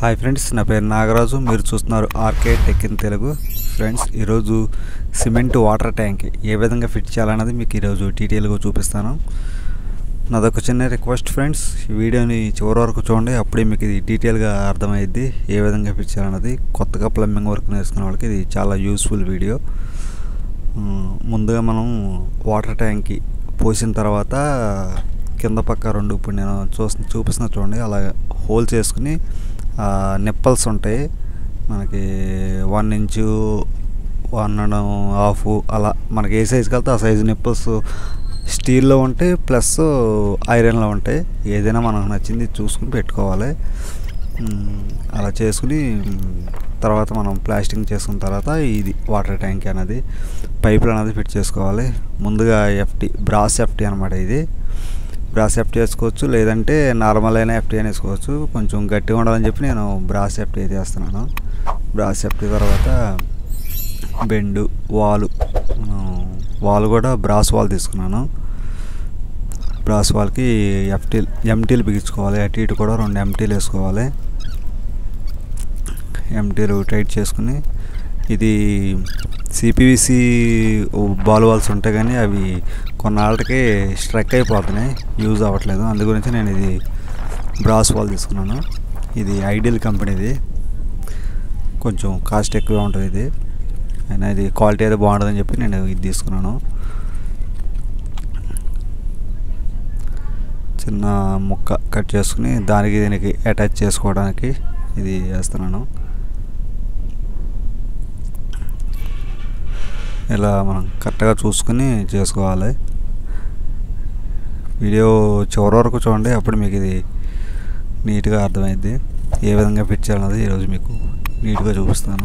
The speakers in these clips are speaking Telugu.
హాయ్ ఫ్రెండ్స్ నా పేరు నాగరాజు మీరు చూస్తున్నారు RK tech in Telugu friends ఈరోజు సిమెంట్ వాటర్ ట్యాంక్ ఏ విధంగా ఫిట్ చేయాలన్నది మీకు ఈరోజు డీటెయిల్గా చూపిస్తాను నాదొక చిన్న రిక్వెస్ట్ ఫ్రెండ్స్ ఈ వీడియోని చివరి వరకు చూడండి అప్పుడే మీకు ఇది డీటెయిల్గా అర్థమైద్ది ఏ విధంగా ఫిట్ చేయాలన్నది కొత్తగా ప్లంబింగ్ వర్క్ నేర్చుకునే వాళ్ళకి ఇది చాలా యూస్ఫుల్ వీడియో ఉమ్, ముందుగా మనం వాటర్ ట్యాంక్కి పోసిన తర్వాత కింద పక్క రెండు ఇప్పుడు నేను చూసి చూపిస్తున్నా చూడండి అలా హోల్స్ వేసుకుని నిప్పల్స్ ఉంటాయి మనకి one inch one and half అలా మనకి ఏ సైజుకి వెళ్తే ఆ సైజు నిప్పల్స్ స్టీల్లో ఉంటాయి ప్లస్ ఐరన్లో ఉంటాయి ఏదైనా మనకు నచ్చింది చూసుకుని పెట్టుకోవాలి ఉమ్, అలా చేసుకుని ఉమ్, తర్వాత మనం ప్లాస్టింగ్ చేసుకున్న తర్వాత ఇది వాటర్ ట్యాంక్ అనేది పైపులు అనేది ఫిట్ చేసుకోవాలి ముందుగా ఎఫ్టీ బ్రాస్ ఎఫ్టీ అనమాట ఇది బ్రాస్ ఎఫ్టీ వేసుకోవచ్చు లేదంటే నార్మల్ అయినా ఎఫ్టీ అయినా వేసుకోవచ్చు కొంచెం గట్టిగా ఉండాలని చెప్పి నేను బ్రాస్ ఎఫ్టీ అయితే వేస్తున్నాను బ్రాస్ ఎఫ్టీ తర్వాత బెండు వాలు మనం వాల్ కూడా బ్రాస్ వాల్ తీసుకున్నాను బ్రాస్ వాల్కి ఎఫ్టీల్ ఎంటీలు బిగించుకోవాలి అటు ఇటు కూడా రెండు ఎంటీలు వేసుకోవాలి ఎంటీలు టైట్ చేసుకుని ఇది సిపివిసి బాల్ వాల్స్ ఉంటాయి కానీ అవి కొన్నాళ్ళకి స్ట్రక్ అయిపోతున్నాయి యూజ్ అవ్వట్లేదు అందు గురించి నేను ఇది బ్రాస్ వాల్ తీసుకున్నాను ఇది ఐడియల్ కంపెనీది కొంచెం కాస్ట్ ఎక్కువ ఉంటుంది ఇది అయినా ఇది క్వాలిటీ అయితే బాగుంటుందని చెప్పి నేను ఇది తీసుకున్నాను చిన్న ముక్క కట్ చేసుకుని దానికి దీనికి అటాచ్ చేసుకోవడానికి ఇది వేస్తున్నాను ఇలా మనం కరెక్ట్గా చూసుకుని చేసుకోవాలి వీడియో చివరి వరకు చూడండి అప్పుడు మీకు ఇది నీట్గా అర్థమైద్ది ఏ విధంగా ఫిట్ చేయాలన్నది ఈరోజు మీకు నీట్గా చూపిస్తాను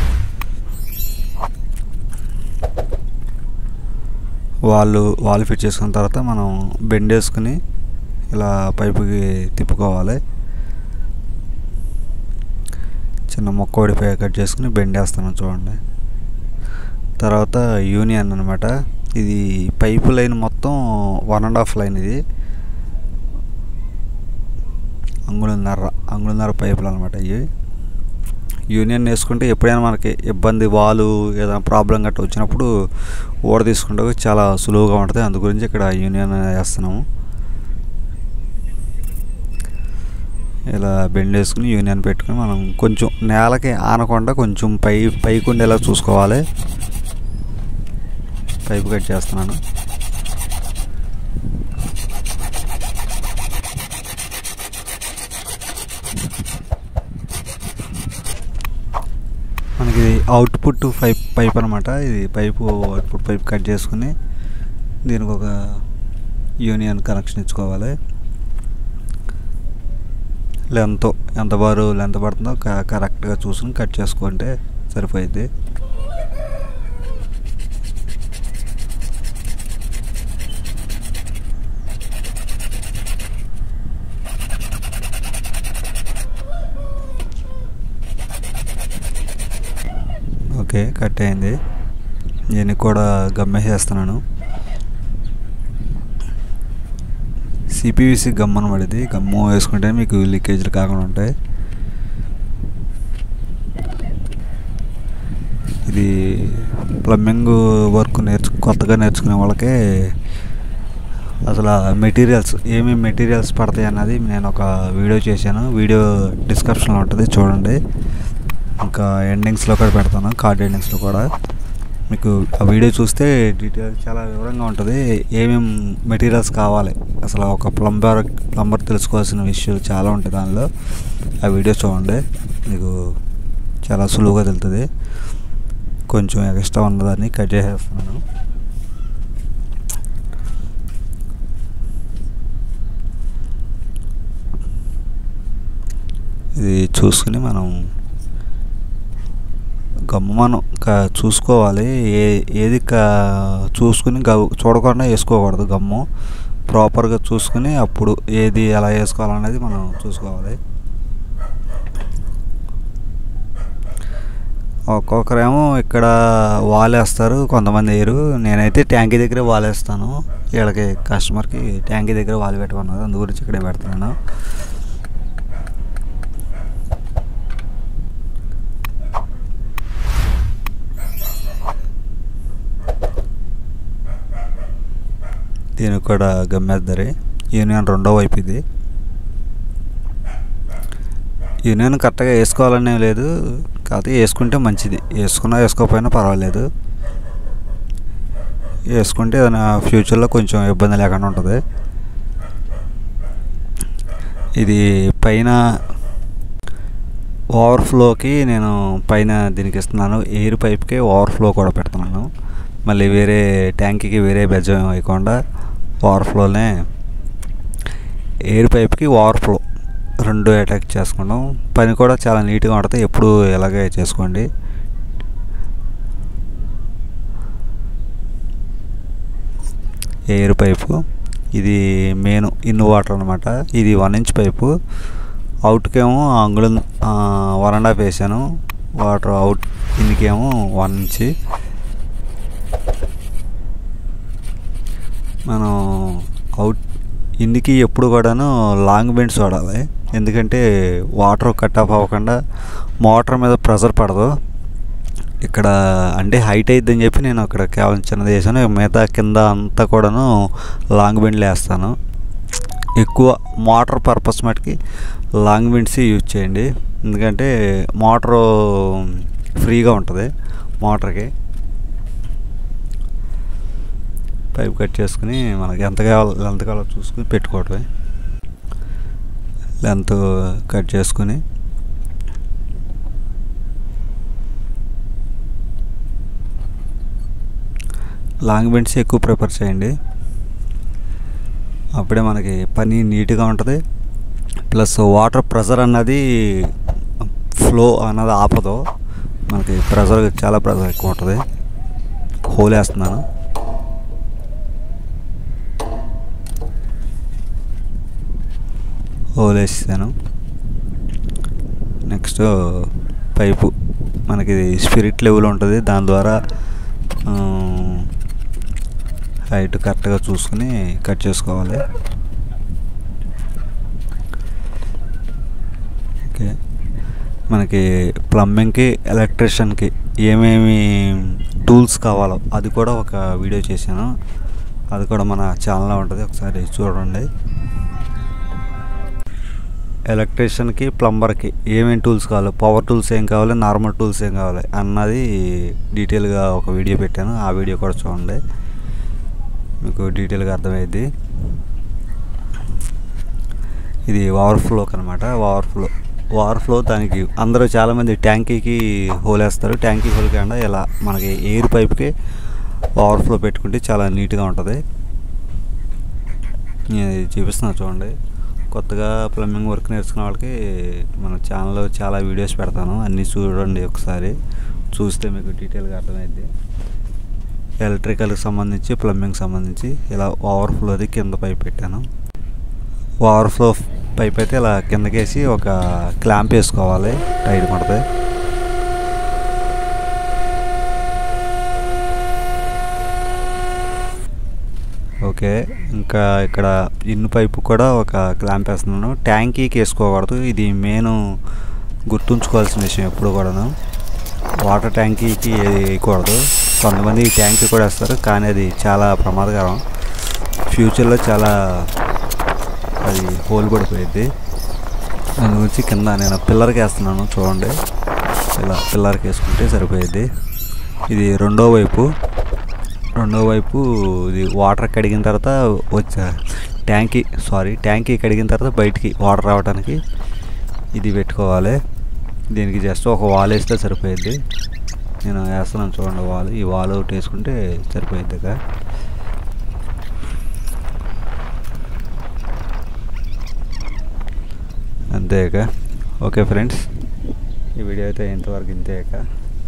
వాళ్ళు వాళ్ళు ఫిట్ చేసుకున్న తర్వాత మనం బెండ్ వేసుకుని ఇలా పైపుకి తిప్పుకోవాలి చిన్న మొక్క ఓడిపోయి కట్ చేసుకుని బెండ్ వేస్తాను చూడండి తర్వాత యూనియన్ అనమాట ఇది పైపు లైన్ మొత్తం వన్ అండ్ హాఫ్ లైన్ ఇది అంగుళన్నర అంగుళన్నర పైపులు అనమాట ఇవి యూనియన్ వేసుకుంటే ఎప్పుడైనా మనకి ఇబ్బంది వాలు ఏదైనా ప్రాబ్లం గట్రా వచ్చినప్పుడు ఓడ తీసుకుంటే చాలా సులువుగా ఉంటుంది అందు గురించి ఇక్కడ యూనియన్ వేస్తున్నాము ఇలా బెండ్ వేసుకుని యూనియన్ పెట్టుకుని మనం కొంచెం నేలకి ఆనకుండా కొంచెం పై పైకి ఉండేలా చూసుకోవాలి పైపు కట్ చేస్తున్నాను మనకి ఇది అవుట్పుట్ పైప్ పైప్ అనమాట ఇది పైపు అవుట్పుట్ పైప్ కట్ చేసుకుని దీనికి ఒక యూనియన్ కనెక్షన్ ఇచ్చుకోవాలి లెంత్ ఎంత బారు లెంత్ పడుతుందో క- కరెక్ట్గా చూసుకుని కట్ చేసుకుంటే సరిపోయింది ఓకే కట్ అయింది దీనికి కూడా గమ్మేసేస్తున్నాను సిపివిసి గమ్ అనమాట ఇది గమ్ము వేసుకుంటే మీకు లీకేజ్లు కాకుండా ఉంటాయి ఇది ప్లంబింగ్ వర్క్ నేర్చు కొత్తగా నేర్చుకునే వాళ్ళకి అసలు మెటీరియల్స్ ఏమేమి మెటీరియల్స్ పడతాయి అన్నది నేను ఒక వీడియో చేశాను వీడియో డిస్క్రిప్షన్లో ఉంటుంది చూడండి ఇంకా ఎండింగ్స్లో కూడా పెడతాను కార్డ్ ఎండింగ్స్లో కూడా మీకు ఆ వీడియో చూస్తే డీటెయిల్ చాలా వివరంగా ఉంటుంది ఏమేం మెటీరియల్స్ కావాలి అసలు ఒక ప్లంబర్ ప్లంబర్ తెలుసుకోవాల్సిన విషయాలు చాలా ఉంటాయి దానిలో ఆ వీడియో చూడండి మీకు చాలా సులువుగా తెలుస్తుంది కొంచెం ఎక్స్ట్రా ఉన్నదాన్ని కట్ చేసేస్తున్నాను ఇది చూసుకుని మనం గమ్ము మనం క- చూసుకోవాలి ఏ ఏది క- చూసుకుని గ- చూడకుండా వేసుకోకూడదు గమ్ము ప్రాపర్గా చూసుకుని అప్పుడు ఏది ఎలా వేసుకోవాలనేది మనం చూసుకోవాలి ఒక్కొక్కరేమో ఇక్కడ వాలేస్తారు కొంతమంది వేయరు నేనైతే ట్యాంకీ దగ్గరే వాలేస్తాను వీళ్ళకి కస్టమర్కి ట్యాంకీ దగ్గర వాల్ పెట్టమన్నారు అందు గురించి ఇక్కడే పెడుతున్నాను దీనికి కూడా గమ్మేద్దరి యూనియన్ రెండో వైపు ఇది యూనియన్ కరెక్ట్గా వేసుకోవాలనే లేదు కాకపోతే వేసుకుంటే మంచిది వేసుకున్నా వేసుకోకపోయినా పర్వాలేదు వేసుకుంటే ఏదైనా ఫ్యూచర్లో కొంచెం ఇబ్బంది లేకుండా ఉంటుంది ఇది పైన ఓవర్ఫ్లోకి నేను పైన దీనికి ఇస్తున్నాను ఎయిర్ పైప్కి ఓవర్ఫ్లో కూడా పెడుతున్నాను మళ్ళీ వేరే ట్యాంక్కి వేరే బెజ్జం వేయకుండా ఓవర్ఫ్లోనే ఎయిర్ పైప్కి ఓవర్ఫ్లో రెండు అటాక్ చేసుకున్నాం పని కూడా చాలా నీట్గా ఉంటుంది ఎప్పుడు ఇలాగే చేసుకోండి ఎయిర్ పైపు ఇది మెయిన్ ఇన్ వాటర్ అనమాట ఇది వన్ ఇంచ్ పైపు అవుట్కేమో అంగుళం వన్ అండ్ హాఫ్ వేసాను వాటర్ అవుట్ ఇన్కేమో వన్ ఇంచ్ మనం అవుట్ ఇందుకి ఎప్పుడు కూడాను లాంగ్ బెండ్స్ వాడాలి ఎందుకంటే వాటర్ కట్ ఆఫ్ అవ్వకుండా మోటార్ మీద ప్రెషర్ పడదు ఇక్కడ అంటే హైట్ అయిద్దని చెప్పి నేను అక్కడ కేవలం చిన్నది వేసాను మిగతా కింద అంతా కూడాను లాంగ్ బెండ్లు వేస్తాను ఎక్కువ మోటార్ పర్పస్ మటుకి లాంగ్ బెండ్స్ యూజ్ చేయండి ఎందుకంటే మోటారు ఫ్రీగా ఉంటుంది మోటార్కి పైప్ కట్ చేసుకుని మనకి ఎంత కావాలో ఎంత కావాలో చూసుకుని పెట్టుకోవటమే లెంత్ కట్ చేసుకుని లాంగ్ బెండ్స్ ఎక్కువ ప్రిఫర్ చేయండి అప్పుడే మనకి పని నీట్గా ఉంటుంది ప్లస్ వాటర్ ప్రెషర్ అన్నది ఫ్లో అన్నది ఆపదు మనకి ప్రెషర్ చాలా ప్రెషర్ ఎక్కువ ఉంటుంది హోల్ వేస్తున్నాను హోల్ వేసాను నెక్స్ట్ పైపు మనకి స్పిరిట్ లెవెల్ ఉంటుంది దాని ద్వారా హైట్ కరెక్ట్గా చూసుకుని కట్ చేసుకోవాలి ఓకే మనకి ప్లంబింగ్కి ఎలక్ట్రిషియన్కి ఏమేమి టూల్స్ కావాలో అది కూడా ఒక వీడియో చేశాను అది కూడా మన ఛానల్లో ఉంటుంది ఒకసారి చూడండి ఎలక్ట్రీషియన్కి ప్లంబర్కి ఏమేమి టూల్స్ కావాలి పవర్ టూల్స్ ఏం కావాలి నార్మల్ టూల్స్ ఏం కావాలి అన్నది డీటెయిల్గా ఒక వీడియో పెట్టాను ఆ వీడియో కూడా చూడండి మీకు డీటెయిల్గా అర్థమైంది ఇది ఓవర్ఫ్లోకి అనమాట ఓవర్ఫ్లో ఓవర్ఫ్లో దానికి అందరూ చాలామంది ట్యాంకీకి హోల్ వేస్తారు ట్యాంకీ హోల్ కాకుండా ఇలా మనకి ఎయిర్ పైప్కి ఓవర్ఫ్లో పెట్టుకుంటే చాలా నీట్గా ఉంటుంది నేను ఇది చూపిస్తున్నా చూడండి కొత్తగా ప్లంబింగ్ వర్క్ నేర్చుకున్న వాళ్ళకి మన ఛానల్లో చాలా వీడియోస్ పెడతాను అన్నీ చూడండి ఒకసారి చూస్తే మీకు డీటెయిల్గా అర్థమైంది ఎలక్ట్రికల్కి సంబంధించి ప్లంబింగ్ సంబంధించి ఇలా ఓవర్ఫ్లోది కింద పైప్ పెట్టాను ఓవర్ఫ్లో పైప్ అయితే ఇలా కిందకేసి ఒక క్లాంప్ వేసుకోవాలి టైట్ పడితే ఓకే ఇంకా ఇక్కడ ఇన్ను పైపు కూడా ఒక క్లాంప్ వేస్తున్నాను ట్యాంకీకి వేసుకోకూడదు ఇది మెయిన్ గుర్తుంచుకోవాల్సిన విషయం ఎప్పుడు కూడాను వాటర్ ట్యాంకీకి వేయకూడదు కొంతమంది ఈ ట్యాంకీ కూడా వేస్తారు కానీ అది చాలా ప్రమాదకరం ఫ్యూచర్లో చాలా అది హోల్ పడిపోయింది దాని గురించి కింద నేను పిల్లర్కి వేస్తున్నాను చూడండి ఇలా పిల్లర్కి వేసుకుంటే సరిపోయేది ఇది రెండో వైపు రెండో వైపు ఇది వాటర్ కడిగిన తర్వాత వచ్చా ట్యాంకీ సారీ ట్యాంకీ కడిగిన తర్వాత బయటికి వాటర్ రావడానికి ఇది పెట్టుకోవాలి దీనికి జస్ట్ ఒక వాల్ వేస్తే సరిపోయింది నేను వేస్తున్నాను చూడండి వాల్ ఈ వాల్ ఒకటి వేసుకుంటే సరిపోయింది ఇక అంతే ఇక ఓకే ఫ్రెండ్స్ ఈ వీడియో అయితే ఇంతవరకు ఇంతే ఇక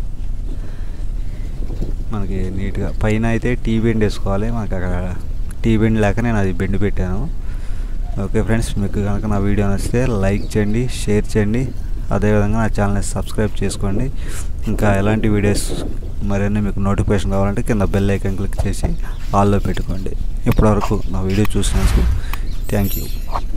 మనకి నీట్గా పైన అయితే టీ బెండ్ వేసుకోవాలి మనకి అక్కడ టీ బెండ్ లేక నేను అది బెండ్ పెట్టాను ఓకే ఫ్రెండ్స్ మీకు కనుక నా వీడియో నచ్చితే లైక్ చేయండి షేర్ చేయండి అదేవిధంగా నా ఛానల్ని సబ్స్క్రైబ్ చేసుకోండి ఇంకా ఎలాంటి వీడియోస్ మరిన్ని మీకు నోటిఫికేషన్ కావాలంటే కింద బెల్ ఐకాన్ క్లిక్ చేసి ఆల్లో పెట్టుకోండి ఇప్పటివరకు నా వీడియో చూసినందుకు థ్యాంక్ యూ